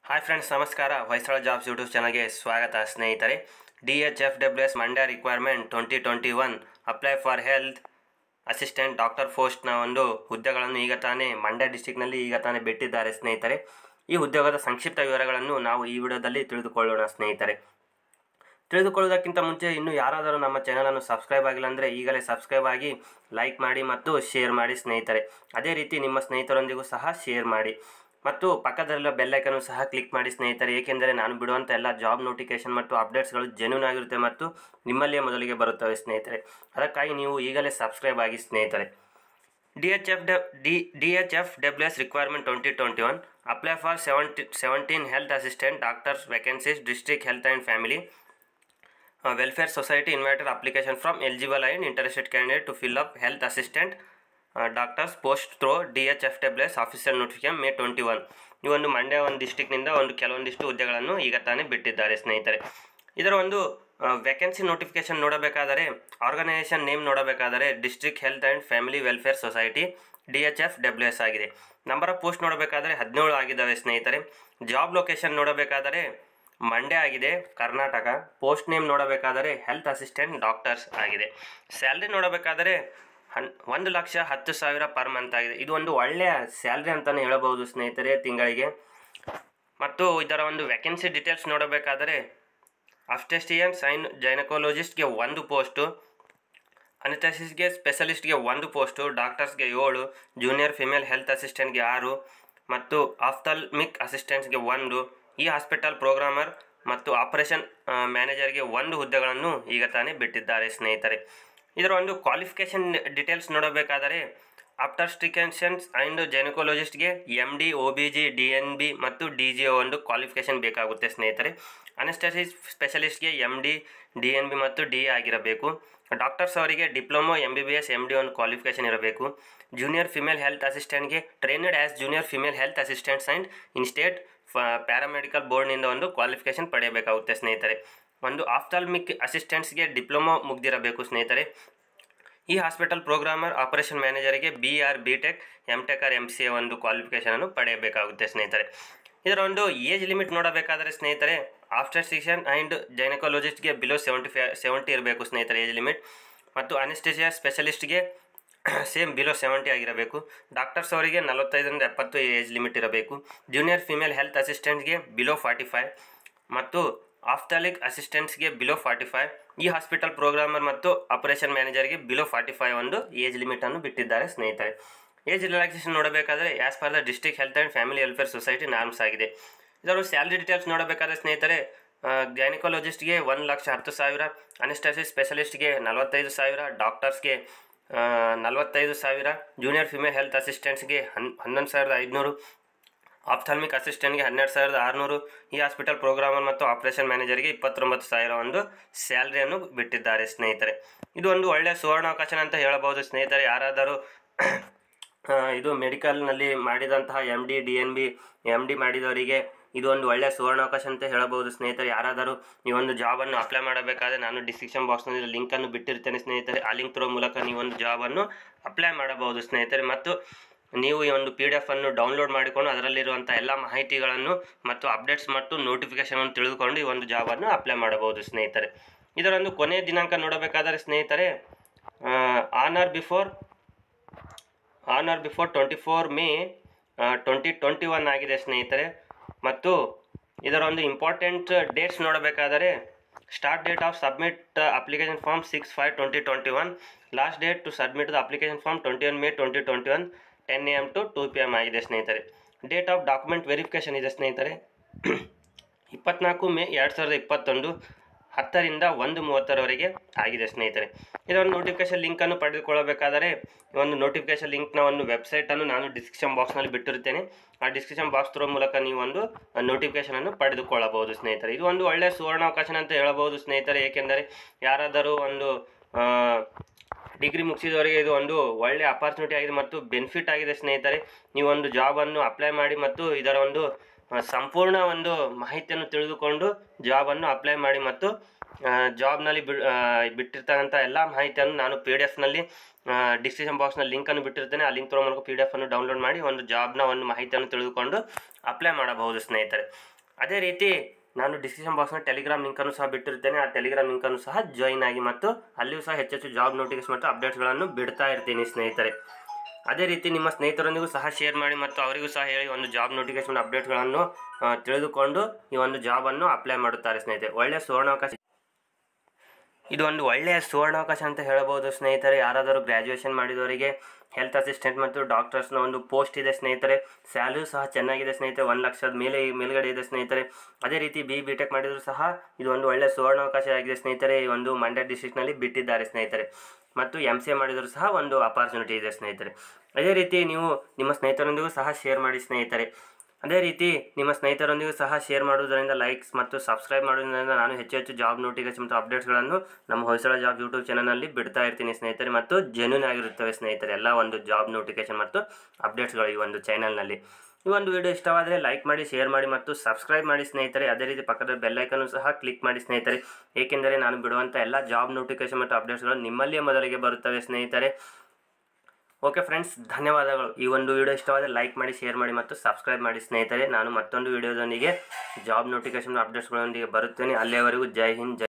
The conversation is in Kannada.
ಹಾಯ್ ಫ್ರೆಂಡ್ಸ್ ನಮಸ್ಕಾರ ಹೊಯ್ಸಳ ಜಾಬ್ಸ್ ಯೂಟ್ಯೂಬ್ ಚಾನಲ್ಗೆ ಸ್ವಾಗತ ಸ್ನೇಹಿತರೆ D H F W S Mandya requirement twenty twenty one apply for health assistant doctor ಪೋಸ್ಟ್ನ ಒಂದು ಹುದ್ದೆಗಳನ್ನು ಈಗ ತಾನೇ ಮಂಡ್ಯ ಡಿಸ್ಟಿಕ್ನಲ್ಲಿ ಈಗ ತಾನೇ ಬಿಟ್ಟಿದ್ದಾರೆ ಸ್ನೇಹಿತರೆ ಈ ಉದ್ಯೋಗದ ಸಂಕ್ಷಿಪ್ತ ವಿವರಗಳನ್ನು ನಾವು ಈ ವಿಡಿಯೋದಲ್ಲಿ ತಿಳಿದುಕೊಳ್ಳೋಣ ಸ್ನೇಹಿತರೆ ತಿಳಿದುಕೊಳ್ಳುವುದಕ್ಕಿಂತ ಮುಂಚೆ ಇನ್ನು ಯಾರಾದರೂ ನಮ್ಮ ಚಾನಲನ್ನು ಸಬ್ಸ್ಕ್ರೈಬ್ ಆಗಿಲ್ಲ ಅಂದರೆ ಈಗಲೇ ಸಬ್ಸ್ಕ್ರೈಬ್ ಆಗಿ ಲೈಕ್ ಮಾಡಿ ಮತ್ತು ಶೇರ್ ಮಾಡಿ ಸ್ನೇಹಿತರೆ ಅದೇ ರೀತಿ ನಿಮ್ಮ ಸ್ನೇಹಿತರೊಂದಿಗೂ ಸಹ ಶೇರ್ ಮಾಡಿ ಮತ್ತು ಪಕ್ಕದಲ್ಲಿರೋ ಬೆಲ್ಲೈಕನ್ನು ಸಹ ಕ್ಲಿಕ್ ಮಾಡಿ ಸ್ನೇಹಿತರೆ ಏಕೆಂದರೆ ನಾನು ಬಿಡುವಂಥ ಎಲ್ಲ ಜಾಬ್ ನೋಟಿಫಿಕೇಶನ್ ಮತ್ತು ಅಪ್ಡೇಟ್ಸ್ಗಳು ಜೆನ್ಯೂನ್ ಆಗಿರುತ್ತೆ ಮತ್ತು ನಿಮ್ಮಲ್ಲಿಯೇ ಮೊದಲಿಗೆ ಬರುತ್ತವೆ ಸ್ನೇಹಿತರೆ ಅದಕ್ಕಾಗಿ ನೀವು ಈಗಲೇ ಸಬ್ಸ್ಕ್ರೈಬ್ ಆಗಿ ಸ್ನೇಹಿತರೆ D H F D D H F W S requirement twenty twenty one apply for seventy seventeen health assistant doctors vacancies district health and family welfare society invited application from eligible and interested candidate to fill up health assistant doctors post through D H F W S official notification May twenty one ಈ ಒಂದು ಮಂಡ್ಯ ಒಂದು ಡಿಸ್ಟಿಕ್ನಿಂದ ಒಂದು ಕೆಲವೊಂದಿಷ್ಟು ಹುದ್ದೆಗಳನ್ನು ಈಗ ತಾನೇ ಬಿಟ್ಟಿದ್ದಾರೆ ಸ್ನೇಹಿತರೆ ಇದರ ಒಂದು ವೇಕೆನ್ಸಿ ನೋಟಿಫಿಕೇಶನ್ ನೋಡಬೇಕಾದರೆ ಆರ್ಗನೈಸೇಷನ್ ನೇಮ್ ನೋಡಬೇಕಾದರೆ district health and family welfare society D H F W S ಆಗಿದೆ ನಂಬರ್ ಆಫ್ ಪೋಸ್ಟ್ ನೋಡಬೇಕಾದರೆ ಹದಿನೇಳು ಆಗಿದ್ದಾವೆ ಸ್ನೇಹಿತರೆ ಜಾಬ್ ಲೊಕೇಶನ್ ನೋಡಬೇಕಾದರೆ ಮಂಡ್ಯ ಆಗಿದೆ ಕರ್ನಾಟಕ ಪೋಸ್ಟ್ ನೇಮ್ ನೋಡಬೇಕಾದರೆ ಹೆಲ್ತ್ ಅಸಿಸ್ಟೆಂಟ್ ಡಾಕ್ಟರ್ಸ್ ಆಗಿದೆ ಸ್ಯಾಲ್ರಿ ನೋಡಬೇಕಾದರೆ ಹನ್ ಒಂದು ಲಕ್ಷ ಹತ್ತು ಸಾವಿರ ಪರ್ ಮಂತ್ ಆಗಿದೆ ಇದು ಒಂದು ಒಳ್ಳೆಯ ಸ್ಯಾಲ್ರಿ ಅಂತಲೇ ಹೇಳಬಹುದು ಸ್ನೇಹಿತರೆ ತಿಂಗಳಿಗೆ ಮತ್ತು ಇದರ ಒಂದು ವ್ಯಾಕೆನ್ಸಿ ಡೀಟೇಲ್ಸ್ ನೋಡಬೇಕಾದರೆ ಅಫ್ಟೆಸ್ಟಿಯನ್ ಸೈನ್ ಜೈನಕೋಲಜಿಸ್ಟ್ಗೆ ಒಂದು ಪೋಸ್ಟು ಅನಿಥೆಸಿಸ್ಗೆ ಸ್ಪೆಷಲಿಸ್ಟ್ಗೆ ಒಂದು ಪೋಸ್ಟು ಡಾಕ್ಟರ್ಸ್ಗೆ ಏಳು ಜೂನಿಯರ್ ಫಿಮೇಲ್ ಹೆಲ್ತ್ ಅಸಿಸ್ಟೆಂಟ್ಗೆ ಆರು ಮತ್ತು ಆಫ್ಥಲ್ಮಿಕ್ ಅಸಿಸ್ಟೆಂಟ್ಸ್ಗೆ ಒಂದು ಈ ಹಾಸ್ಪಿಟಲ್ ಪ್ರೋಗ್ರಾಮರ್ ಮತ್ತು ಆಪರೇಷನ್ ಮ್ಯಾನೇಜರ್ಗೆ ಒಂದು ಹುದ್ದೆಗಳನ್ನು ಈಗ ತಾನೇ ಬಿಟ್ಟಿದ್ದಾರೆ ಸ್ನೇಹಿತರೆ ಇದರ ಒಂದು ಕ್ವಾಲಿಫಿಕೇಷನ್ ಡೀಟೇಲ್ಸ್ ನೋಡಬೇಕಾದರೆ ಆಪ್ಟರ್ಸ್ಟಿಕೇಷನ್ಸ್ ಆ್ಯಂಡ್ ಜೈನಕೋಲಜಿಸ್ಟ್ಗೆ M D O B G D N B ಮತ್ತು ಡಿ ಜಿ ಒಂದು ಕ್ವಾಲಿಫಿಕೇಷನ್ ಬೇಕಾಗುತ್ತೆ ಸ್ನೇಹಿತರೆ ಅನೆಸ್ಟಸಿಸ್ ಸ್ಪೆಷಲಿಸ್ಟ್ಗೆ M D D N B ಮತ್ತು ಡಿ ಆಗಿರಬೇಕು ಡಾಕ್ಟರ್ಸ್ ಅವರಿಗೆ diploma M B B S M D ಒಂದು ಕ್ವಾಲಿಫಿಕೇಷನ್ ಇರಬೇಕು ಜೂನಿಯರ್ ಫಿಮೇಲ್ ಹೆಲ್ತ್ ಅಸಿಸ್ಟೆಂಟ್ಗೆ trained as junior female health assistants and in state paramedical ಬೋರ್ಡ್ನಿಂದ ಒಂದು ಕ್ವಾಲಿಫಿಕೇಷನ್ ಪಡೆಯಬೇಕಾಗುತ್ತೆ ಸ್ನೇಹಿತರೆ ಒಂದು ಆಫ್ಥಾಲ್ಮಿಕ್ ಅಸಿಸ್ಟೆಂಟ್ಸ್ಗೆ ಡಿಪ್ಲೊಮೊ ಮುಗ್ದಿರಬೇಕು ಸ್ನೇಹಿತರೆ ಈ ಹಾಸ್ಪಿಟಲ್ ಪ್ರೋಗ್ರಾಮರ್ ಆಪರೇಷನ್ ಮ್ಯಾನೇಜರಿಗೆ B or B tech M tech or M C A ಒಂದು ಕ್ವಾಲಿಫಿಕೇಷನನ್ನು ಪಡೆಯಬೇಕಾಗುತ್ತೆ ಸ್ನೇಹಿತರೆ ಇದರ ಒಂದು ಏಜ್ ಲಿಮಿಟ್ ನೋಡಬೇಕಾದರೆ ಸ್ನೇಹಿತರೆ ಆಫ್ಟರ್ ಸಿಕ್ಷನ್ ಆ್ಯಂಡ್ ಜೈನಕಾಲಜಿಸ್ಟ್ಗೆ ಬಿಲೋ ಸೆವೆಂಟಿ ಫೈ ಸೆವೆಂಟಿ ಇರಬೇಕು ಸ್ನೇಹಿತರೆ ಏಜ್ ಲಿಮಿಟ್ ಮತ್ತು ಅನಿಸ್ಟೇಷಿಯಾ ಸ್ಪೆಷಲಿಸ್ಟ್ಗೆ ಸೇಮ್ ಬಿಲೋ ಸೆವೆಂಟಿ ಆಗಿರಬೇಕು ಡಾಕ್ಟರ್ಸ್ ಅವರಿಗೆ ನಲವತ್ತೈದರಿಂದ ಎಪ್ಪತ್ತು ಏಜ್ ಲಿಮಿಟ್ ಇರಬೇಕು ಜೂನಿಯರ್ ಫಿಮೇಲ್ ಹೆಲ್ತ್ ಅಸಿಸ್ಟೆಂಟ್ಗೆ ಬಿಲೋ ಫಾರ್ಟಿ ಫೈವ್ ಮತ್ತು ಆಫ್ಥಾಲಿಕ್ ಅಸಿಸ್ಟೆಂಟ್ಸ್ಗೆ ಬಿಲೋ ಫಾರ್ಟಿ ಫೈವ್ ಈ ಹಾಸ್ಪಿಟಲ್ ಪ್ರೋಗ್ರಾಮರ್ ಮತ್ತು ಆಪರೇಷನ್ ಮ್ಯಾನೇಜರ್ಗೆ ಬಿಲೋ ಫಾರ್ಟಿ ಫೈವ್ ಒಂದು ಏಜ್ ಲಿಮಿಟನ್ನು ಬಿಟ್ಟಿದ್ದಾರೆ ಸ್ನೇಹಿತರೆ ಏಜ್ ರಿಲ್ಯಾಕ್ಸೇಷನ್ ನೋಡಬೇಕಾದರೆ as per the district health and family welfare society norms ಆಗಿದೆ ಇದರ ಸ್ಯಾಲ್ರಿ ಡೀಟೇಲ್ಸ್ ನೋಡಬೇಕಾದ್ರೆ ಸ್ನೇಹಿತರೆ ಗೈನಿಕಾಲಜಿಸ್ಟ್ಗೆ ಒಂದು ಲಕ್ಷ ಹತ್ತು ಸಾವಿರ ಅನಿಸ್ಟಾಸಿಸ್ ಸ್ಪೆಷಲಿಸ್ಟ್ಗೆ ನಲವತ್ತೈದು ಸಾವಿರ ಡಾಕ್ಟರ್ಸ್ಗೆ ನಲವತ್ತೈದು ಸಾವಿರ ಜೂನಿಯರ್ ಫಿಮೇಲ್ ಹೆಲ್ತ್ ಅಸಿಸ್ಟೆಂಟ್ಸ್ಗೆ ಹನ್ ಹನ್ನೊಂದು ಸಾವಿರದ ಐದುನೂರು ಆಫ್ಥಾಲ್ಮಿಕ್ ಅಸಿಸ್ಟೆಂಟ್ಗೆ ಹನ್ನೆರಡು ಸಾವಿರದ ಆರುನೂರು ಈ ಹಾಸ್ಪಿಟಲ್ ಪ್ರೋಗ್ರಾಮರ್ ಮತ್ತು ಆಪರೇಷನ್ ಮ್ಯಾನೇಜರ್ಗೆ ಇಪ್ಪತ್ತೊಂಬತ್ತು ಸಾವಿರ ಒಂದು ಸ್ಯಾಲ್ರಿಯನ್ನು ಬಿಟ್ಟಿದ್ದಾರೆ ಸ್ನೇಹಿತರೆ ಇದು ಒಂದು ಒಳ್ಳೆಯ ಸುವರ್ಣಾವಕಾಶ ಅಂತ ಹೇಳಬಹುದು ಸ್ನೇಹಿತರೆ ಯಾರಾದರೂ ಇದು ಮೆಡಿಕಲ್ನಲ್ಲಿ ಮಾಡಿದಂತಹ M D D N B M D ಮಾಡಿದವರಿಗೆ ಇದು ಒಂದು ಒಳ್ಳೆಯ ಸುವರ್ಣಾವಕಾಶ ಅಂತ ಹೇಳಬಹುದು ಸ್ನೇಹಿತರೆ ಯಾರಾದರೂ ಈ ಒಂದು ಜಾಬನ್ನು ಅಪ್ಲೈ ಮಾಡಬೇಕಾದ್ರೆ ನಾನು ಡಿಸ್ಕ್ರಿಪ್ಷನ್ ಬಾಕ್ಸ್ನಲ್ಲಿ ಲಿಂಕನ್ನು ಬಿಟ್ಟಿರ್ತೇನೆ ಸ್ನೇಹಿತರೆ ಆ ಲಿಂಕ್ ತ್ರೋ ಮೂಲಕ ನೀವು ಒಂದು ಜಾಬನ್ನು ಅಪ್ಲೈ ಮಾಡಬಹುದು ಸ್ನೇಹಿತರೆ ಮತ್ತು ನೀವು ಈ ಒಂದು ಪಿ ಡಿ ಎಫ್ ಅನ್ನು ಡೌನ್ಲೋಡ್ ಮಾಡಿಕೊಂಡು ಅದರಲ್ಲಿರುವಂಥ ಎಲ್ಲ ಮಾಹಿತಿಗಳನ್ನು ಮತ್ತು ಅಪ್ಡೇಟ್ಸ್ ಮತ್ತು ನೋಟಿಫಿಕೇಷನ್ ತಿಳಿದುಕೊಂಡು ಈ ಒಂದು ಜಾಬನ್ನು ಅಪ್ಲೈ ಮಾಡಬಹುದು ಸ್ನೇಹಿತರೆ ಇದರೊಂದು ಕೊನೆಯ ದಿನಾಂಕ ನೋಡಬೇಕಾದರೆ ಸ್ನೇಹಿತರೆ on or before on or before twenty four May twenty twenty one ಆಗಿದೆ ಸ್ನೇಹಿತರೆ ಮತ್ತು ಇದರ ಒಂದು ಇಂಪಾರ್ಟೆಂಟ್ ಡೇಟ್ಸ್ ನೋಡಬೇಕಾದರೆ start date of submit application form six five twenty twenty one last date to submit the application form twenty one May twenty twenty one ten A M to two P M ಆಗಿದೆ ಸ್ನೇಹಿತರೆ ಡೇಟ್ ಆಫ್ ಡಾಕ್ಯುಮೆಂಟ್ ವೆರಿಫಿಕೇಷನ್ ಇದೆ ಸ್ನೇಹಿತರೆ ಇಪ್ಪತ್ನಾಲ್ಕು ಮೇ ಎರಡು ಸಾವಿರದ ಇಪ್ಪತ್ತೊಂದು ಹತ್ತರಿಂದ ಒಂದು ಮೂವತ್ತರವರೆಗೆ ಆಗಿದೆ ಸ್ನೇಹಿತರೆ ಇದೊಂದು ನೋಟಿಫಿಕೇಶನ್ ಲಿಂಕನ್ನು ಪಡೆದುಕೊಳ್ಳಬೇಕಾದರೆ ಈ ಒಂದು ನೋಟಿಫಿಕೇಶನ್ ಲಿಂಕ್ನ ಒಂದು ವೆಬ್ಸೈಟನ್ನು ನಾನು ಡಿಸ್ಕ್ರಿಪ್ಷನ್ ಬಾಕ್ಸ್ನಲ್ಲಿ ಬಿಟ್ಟಿರುತ್ತೇನೆ ಆ ಡಿಸ್ಕ್ರಿಪ್ಷನ್ ಬಾಕ್ಸ್ ತ್ರೋ ಮೂಲಕ ನೀವು ಒಂದು ನೋಟಿಫಿಕೇಶನನ್ನು ಪಡೆದುಕೊಳ್ಳಬಹುದು ಸ್ನೇಹಿತರೆ ಇದು ಒಂದು ಒಳ್ಳೆಯ ಸುವರ್ಣಾವಕಾಶ ಅಂತ ಹೇಳಬಹುದು ಸ್ನೇಹಿತರೆ ಏಕೆಂದರೆ ಯಾರಾದರೂ ಒಂದು ಡಿಗ್ರಿ ಮುಗಿಸಿದವರಿಗೆ ಇದು ಒಂದು ಒಳ್ಳೆಯ ಅಪಾರ್ಚುನಿಟಿ ಆಗಿದೆ ಮತ್ತು ಬೆನಿಫಿಟ್ ಆಗಿದೆ ಸ್ನೇಹಿತರೆ ನೀವು ಒಂದು ಜಾಬನ್ನು ಅಪ್ಲೈ ಮಾಡಿ ಮತ್ತು ಇದರ ಒಂದು ಸಂಪೂರ್ಣ ಒಂದು ಮಾಹಿತಿಯನ್ನು ತಿಳಿದುಕೊಂಡು ಜಾಬನ್ನು ಅಪ್ಲೈ ಮಾಡಿ ಮತ್ತು ಜಾಬ್ನಲ್ಲಿ ಬಿ ಬಿಟ್ಟಿರ್ತಕ್ಕಂಥ ಎಲ್ಲ ಮಾಹಿತಿಯನ್ನು ನಾನು ಪಿ ಡಿ ಎಫ್ನಲ್ಲಿ ಡಿಸ್ಕ್ರಿಪ್ಷನ್ ಬಾಕ್ಸ್ನಲ್ಲಿ ಲಿಂಕನ್ನು ಬಿಟ್ಟಿರ್ತೇನೆ ಆ ಲಿಂಕ್ ತರೋ ಮೂಲಕ ಪಿ ಡಿ ಎಫನ್ನು ಡೌನ್ಲೋಡ್ ಮಾಡಿ ಒಂದು ಜಾಬ್ನ ಒಂದು ಮಾಹಿತಿಯನ್ನು ತಿಳಿದುಕೊಂಡು ಅಪ್ಲೈ ಮಾಡಬಹುದು ಸ್ನೇಹಿತರೆ ಅದೇ ರೀತಿ ನಾನು ಡಿಸ್ಕ್ರಿಪ್ಷನ್ ಬಾಕ್ಸ್ನ ಟೆಲಿಗ್ರಾಮ್ ಲಿಂಕನ್ನು ಸಹ ಬಿಟ್ಟಿರ್ತೇನೆ ಆ ಟೆಲಿಗ್ರಾಮ್ ಲಿಂಕನ್ನು ಸಹ ಜಾಯಿನ್ ಆಗಿ ಮತ್ತು ಅಲ್ಲಿಯೂ ಸಹ ಹೆಚ್ಚೆಚ್ಚು ಜಾಬ್ ನೋಟಿಫಿಕೇಶನ್ ಮತ್ತು ಅಪ್ಡೇಟ್ಸ್ಗಳನ್ನು ಬಿಡ್ತಾ ಇರ್ತೀನಿ ಸ್ನೇಹಿತರೆ ಅದೇ ರೀತಿ ನಿಮ್ಮ ಸ್ನೇಹಿತರೊಂದಿಗೂ ಸಹ ಶೇರ್ ಮಾಡಿ ಮತ್ತು ಅವರಿಗೂ ಸಹ ಹೇಳಿ ಒಂದು ಜಾಬ್ ನೋಟಿಫಿಕೇಶನ್ ಅಪ್ಡೇಟ್ಗಳನ್ನು ಆ, ತಿಳಿದುಕೊಂಡು ಈ ಒಂದು ಜಾಬನ್ನು ಅಪ್ಲೈ ಮಾಡುತ್ತಾರೆ ಸ್ನೇಹಿತರೆ ಒಳ್ಳೆಯ ಸುವರ್ಣಾವಕಾಶ ಇದು ಒಂದು ಒಳ್ಳೆಯ ಸುವರ್ಣಾವಕಾಶ ಅಂತ ಹೇಳಬಹುದು ಸ್ನೇಹಿತರೆ ಯಾರಾದರೂ ಗ್ರ್ಯಾಜುಯೇಷನ್ ಮಾಡಿದವರಿಗೆ ಹೆಲ್ತ್ ಅಸಿಸ್ಟೆಂಟ್ ಮತ್ತು ಡಾಕ್ಟರ್ಸ್ನ ಒಂದು ಪೋಸ್ಟ್ ಇದೆ ಸ್ನೇಹಿತರೆ ಸ್ಯಾಲ್ರಿ ಸಹ ಚೆನ್ನಾಗಿದೆ ಸ್ನೇಹಿತರೆ ಒಂದು ಲಕ್ಷದ ಮೇಲೆ ಮೇಲ್ಗಡೆ ಇದೆ ಸ್ನೇಹಿತರೆ ಅದೇ ರೀತಿ ಬಿ ಬಿ ಟೆಕ್ ಮಾಡಿದರೂ ಸಹ ಇದು ಒಂದು ಒಳ್ಳೆಯ ಸುವರ್ಣಾವಕಾಶ ಆಗಿದೆ ಸ್ನೇಹಿತರೆ ಈ ಒಂದು ಮಂಡ್ಯ ಡಿಸ್ಟ್ರಿಕ್ಟ್ನಲ್ಲಿ ಬಿಟ್ಟಿದ್ದಾರೆ ಸ್ನೇಹಿತರೆ ಮತ್ತು ಎಮ್ ಸಿ ಎ ಮಾಡಿದರೂ ಸಹ ಒಂದು ಅಪಾರ್ಚುನಿಟಿ ಇದೆ ಸ್ನೇಹಿತರೆ ಅದೇ ರೀತಿ ನೀವು ನಿಮ್ಮ ಸ್ನೇಹಿತರೊಂದಿಗೂ ಸಹ ಶೇರ್ ಮಾಡಿ ಸ್ನೇಹಿತರೆ ಅದೇ ರೀತಿ ನಿಮ್ಮ ಸ್ನೇಹಿತರೊಂದಿಗೂ ಸಹ ಶೇರ್ ಮಾಡುವುದರಿಂದ ಲೈಕ್ಸ್ ಮತ್ತು ಸಬ್ಸ್ಕ್ರೈಬ್ ಮಾಡುವುದರಿಂದ ನಾನು ಹೆಚ್ಚು ಹೆಚ್ಚು ಜಾಬ್ ನೋಟಿಫಿಕೇಶನ್ ಮತ್ತು ಅಪ್ಡೇಟ್ಸ್ಗಳನ್ನು ನಮ್ಮ ಹೊಯ್ಸಳ ಜಾಬ್ ಯೂಟ್ಯೂಬ್ ಚಾನಲ್ನಲ್ಲಿ ಬಿಡ್ತಾ ಇರ್ತೀನಿ ಸ್ನೇಹಿತರೆ ಮತ್ತು ಜೆನ್ಯೂನ್ ಆಗಿರುತ್ತವೆ ಸ್ನೇಹಿತರೆ ಎಲ್ಲ ಒಂದು ಜಾಬ್ ನೋಟಿಫಿಕೇಶನ್ ಮತ್ತು ಅಪ್ಡೇಟ್ಸ್ಗಳು ಈ ಒಂದು ಚಾನಲ್ನಲ್ಲಿ ಈ ಒಂದು ವಿಡಿಯೋ ಇಷ್ಟವಾದರೆ ಲೈಕ್ ಮಾಡಿ ಶೇರ್ ಮಾಡಿ ಮತ್ತು ಸಬ್ಸ್ಕ್ರೈಬ್ ಮಾಡಿ ಸ್ನೇಹಿತರೆ ಅದೇ ರೀತಿ ಪಕ್ಕದ ಬೆಲ್ಲೈಕನ್ನು ಸಹ ಕ್ಲಿಕ್ ಮಾಡಿ ಸ್ನೇಹಿತರೆ ಏಕೆಂದರೆ ನಾನು ಬಿಡುವಂಥ ಎಲ್ಲ ಜಾಬ್ ನೋಟಿಫಿಕೇಶನ್ ಮತ್ತು ಅಪ್ಡೇಟ್ಸ್ಗಳು ನಿಮ್ಮಲ್ಲಿಯೇ ಮೊದಲಿಗೆ ಬರುತ್ತವೆ ಸ್ನೇಹಿತರೆ ಓಕೆ ಫ್ರೆಂಡ್ಸ್ ಧನ್ಯವಾದಗಳು ಈ ಒಂದು ವಿಡಿಯೋ ಇಷ್ಟವಾದರೆ ಲೈಕ್ ಮಾಡಿ ಶೇರ್ ಮಾಡಿ ಮತ್ತು ಸಬ್ಸ್ಕ್ರೈಬ್ ಮಾಡಿ ಸ್ನೇಹಿತರೆ ನಾನು ಮತ್ತೊಂದು ವಿಡಿಯೋದೊಂದಿಗೆ ಜಾಬ್ ನೋಟಿಫಿಕೇಶನ್ ಅಪ್ಡೇಟ್ಸ್ಗಳೊಂದಿಗೆ ಬರುತ್ತೇನೆ ಅಲ್ಲಿಯವರೆಗೂ ಜೈ ಹಿಂದ್ ಜೈ